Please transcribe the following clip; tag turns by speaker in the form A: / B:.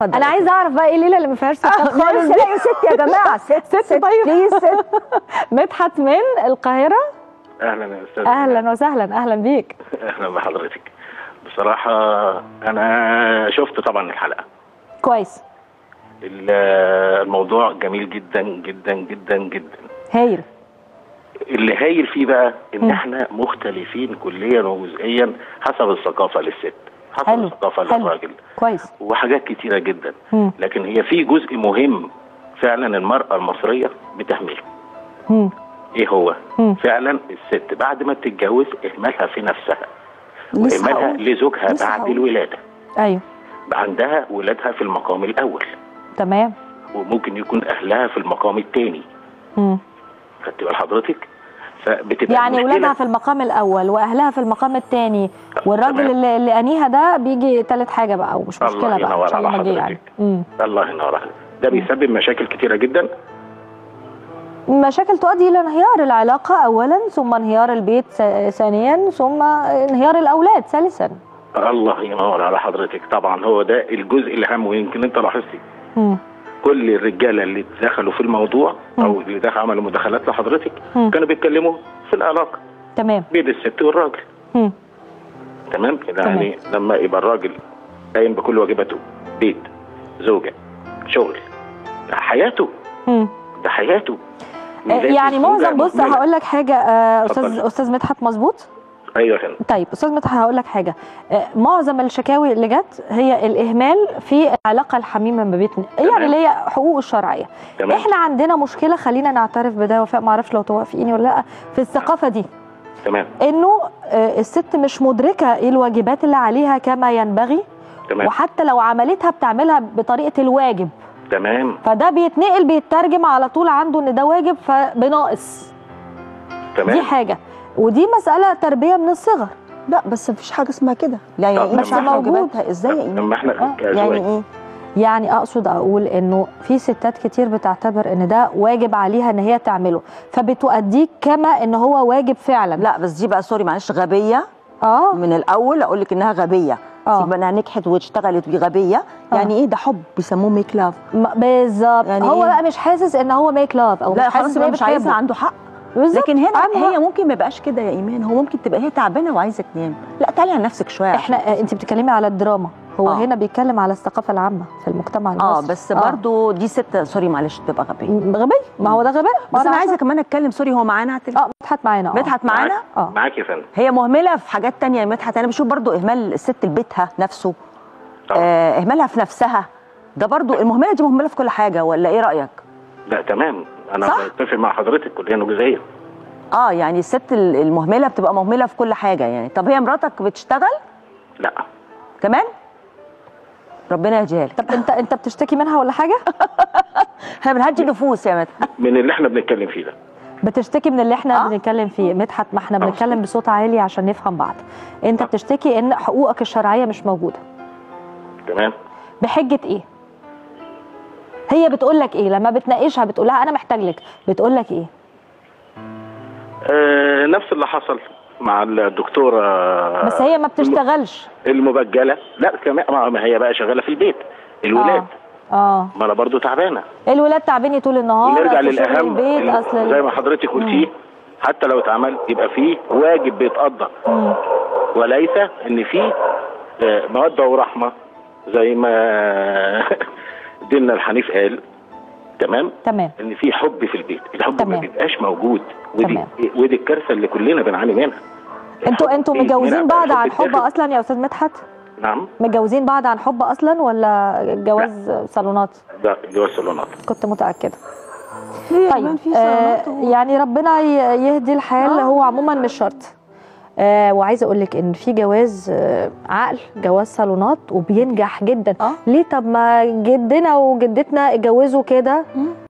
A: اتفضل.
B: انا عايزه اعرف بقى ايه الليله اللي ما فيهاش ستات خالص
A: خالص
B: دي
A: لا يا ست يا جماعه ست
B: ست
A: ست
B: طيب.
A: بليز ست
B: مدحت من القاهره
C: اهلا يا استاذ
B: اهلا وسهلا اهلا بيك
C: اهلا بحضرتك بصراحه انا شفت طبعا الحلقه
B: كويس
C: ال- الموضوع جميل جدا جدا جدا جدا
B: هايل
C: اللي هايل فيه بقى ان احنا مختلفين كليا وجزئيا حسب الثقافه للست حسب
B: حلو
C: الثقافه
B: حلو
C: للراجل
B: كويس
C: وحاجات كتيره جدا
B: مم.
C: لكن هي في جزء مهم فعلا المراه المصريه بتهمله
B: مم.
C: ايه هو
B: مم.
C: فعلا الست بعد ما تتجوز اهمالها في نفسها
A: لسه
C: واهمالها
A: هقول.
C: لزوجها
A: لسه
C: بعد
A: هقول.
C: الولاده
B: ايوه
C: عندها ولادها في المقام الاول
B: تمام
C: وممكن يكون اهلها في المقام الثاني
B: مم.
C: خدت بال حضرتك فبتبقى
B: يعني
C: المشكلة-
B: ولادها في المقام الاول واهلها في المقام الثاني والراجل
C: تمام.
B: اللي, اللي انيها ده بيجي ثالث حاجه بقى ومش
C: الله
B: مشكله بقى
C: ينور
B: ان شاء الله
C: على
B: ما جه يعني
C: حضرتك.
B: مم.
C: الله ينور عليك ده بيسبب مشاكل كتيره جدا
B: مشاكل تؤدي الى انهيار العلاقه اولا ثم انهيار البيت ث- ثانيا ثم انهيار الاولاد ثالثا
C: الله ينور على حضرتك طبعا هو ده الجزء الاهم ويمكن انت لاحظتي
B: مم.
C: كل الرجاله اللي دخلوا في الموضوع او اللي دخلوا عملوا مداخلات لحضرتك
B: مم.
C: كانوا بيتكلموا في العلاقه
B: تمام
C: بين الست والراجل
B: مم.
C: تمام يعني لما يبقى الراجل قايم بكل واجباته بيت زوجه شغل حياته
B: مم.
C: ده حياته
B: آه،
C: ميزات
B: يعني
C: الزوجة
B: معظم بص
C: مهملة.
B: هقول لك حاجه آه، استاذ
C: اتفضل.
B: استاذ مدحت مظبوط
C: ايوه يا فندم
B: طيب استاذ مدحت هقول لك حاجه آه، معظم الشكاوي اللي جت هي الاهمال في العلاقه الحميمه ما بين يعني
C: تمام.
B: اللي هي حقوق الشرعيه
C: تمام.
B: احنا عندنا مشكله خلينا نعترف بده وفاء ما اعرفش لو توافقيني ولا لا في الثقافه دي
C: تمام
B: انه آه، الست مش مدركه ايه الواجبات اللي عليها كما ينبغي
C: تمام
B: وحتى لو عملتها بتعملها بطريقه الواجب
C: تمام
B: فده بيتنقل بيترجم على طول عنده ان ده واجب فبناقص دي
C: تمام
B: حاجه ودي مساله تربيه من الصغر
A: لا بس مفيش حاجه اسمها كده يعني
C: طب
A: ايه مش
C: بس
A: عارفه
B: موجود.
A: واجباتها ازاي يا
C: لما
A: ايمان
C: احنا
B: آه،
A: يعني
C: كأزواج
A: ايه
B: يعني اقصد اقول انه في ستات كتير بتعتبر ان ده واجب عليها ان هي تعمله فبتؤديه كما ان هو واجب فعلا
A: لا بس دي بقى سوري معلش غبيه
B: اه
A: من الاول اقول لك انها غبيه
B: آه.
A: سيبك انها نجحت واشتغلت بغبيه يعني ايه ده حب بيسموه ميك لاف
B: م- بالظبط
A: يعني
B: هو
A: إيه؟
B: بقى مش حاسس ان هو ميك لاف او
A: لا
B: مش حاسس
A: خلاص
B: ان
A: يبقى
B: هي
A: مش عايزها
B: بتحبه
A: عنده حق
B: بالظبط
A: لكن هنا
B: عنده
A: هي
B: حق.
A: ممكن ما يبقاش كده يا ايمان هو ممكن تبقى هي تعبانه وعايزه تنام لا تعالي على نفسك شويه
B: احنا
A: عشان-
B: آه، انت بتتكلمي على الدراما هو
A: آه.
B: هنا بيتكلم على الثقافه العامه في المجتمع
A: اه
B: المصري
A: بس برضو دي ست سوري معلش تبقى غبيه
B: م- غبي ما هو ده غباء
A: بس انا
B: عشان-
A: عايزه كمان اتكلم سوري هو معانا على التليفون
B: اه مدحت معانا اه
A: مدحت معانا
B: اه
C: معاك يا فندم
A: هي مهمله في حاجات تانية يا مدحت انا بشوف برضو اهمال الست لبيتها نفسه
C: طبعا.
A: آه اهمالها في نفسها ده برضو المهمله دي مهمله في كل حاجه ولا ايه رايك
C: لا تمام انا
A: صح؟
C: بتفق مع حضرتك كليا وجزئيا
A: اه يعني الست ال- المهمله بتبقى مهمله في كل حاجه يعني طب هي مراتك بتشتغل
C: لا
A: كمان ربنا يهديها لك
B: طب انت انت بتشتكي منها ولا حاجه
A: احنا بنهدي نفوس يا مدحت
C: من اللي احنا بنتكلم فيه ده
B: بتشتكي من اللي احنا
A: آه.
B: بنتكلم فيه مدحت ما احنا
C: آه.
B: بنتكلم بصوت عالي عشان نفهم بعض انت
C: آه.
B: بتشتكي ان حقوقك الشرعيه مش موجوده
C: تمام
B: بحجه ايه هي بتقول لك ايه لما بتناقشها بتقول لها انا محتاج لك بتقول لك ايه
C: آه نفس اللي حصل مع الدكتوره
B: بس هي ما بتشتغلش
C: المبجله لا كمان ما- ما هي بقى شغاله في البيت الولاد
B: اه اه
C: ما انا برضو تعبانه
B: الولاد تعبانين طول النهار
C: نرجع
B: أصل شغل
C: للاهم
B: البيت
C: ال-
B: اصل
C: زي ما حضرتك قلتيه حتى لو اتعمل يبقى فيه واجب بيتقضى
B: مم.
C: وليس ان فيه آه، موده ورحمه زي ما ديننا الحنيف قال تمام
B: تمام
C: ان في حب في البيت الحب ما
B: تمام.
C: بيبقاش موجود ودي
B: تمام.
C: ودي الكارثه اللي كلنا بنعاني منها
B: انتوا
C: الحب
B: انتوا
C: إيه؟
B: متجوزين
C: منع
B: بعض عن
C: الحب
B: حب
C: اتاخد.
B: اصلا يا استاذ مدحت
C: نعم
B: متجوزين بعض عن حب اصلا ولا جواز صالونات
C: ده جواز صالونات
B: كنت متاكده
A: ليه يا
B: طيب
A: إيمان في
B: آه
A: صالونات و-
B: يعني ربنا ي- يهدي الحال
A: آه.
B: هو عموما مش شرط آه وعايزه اقول لك ان في جواز آه عقل جواز صالونات وبينجح جدا
A: آه.
B: ليه طب ما جدنا وجدتنا اتجوزوا كده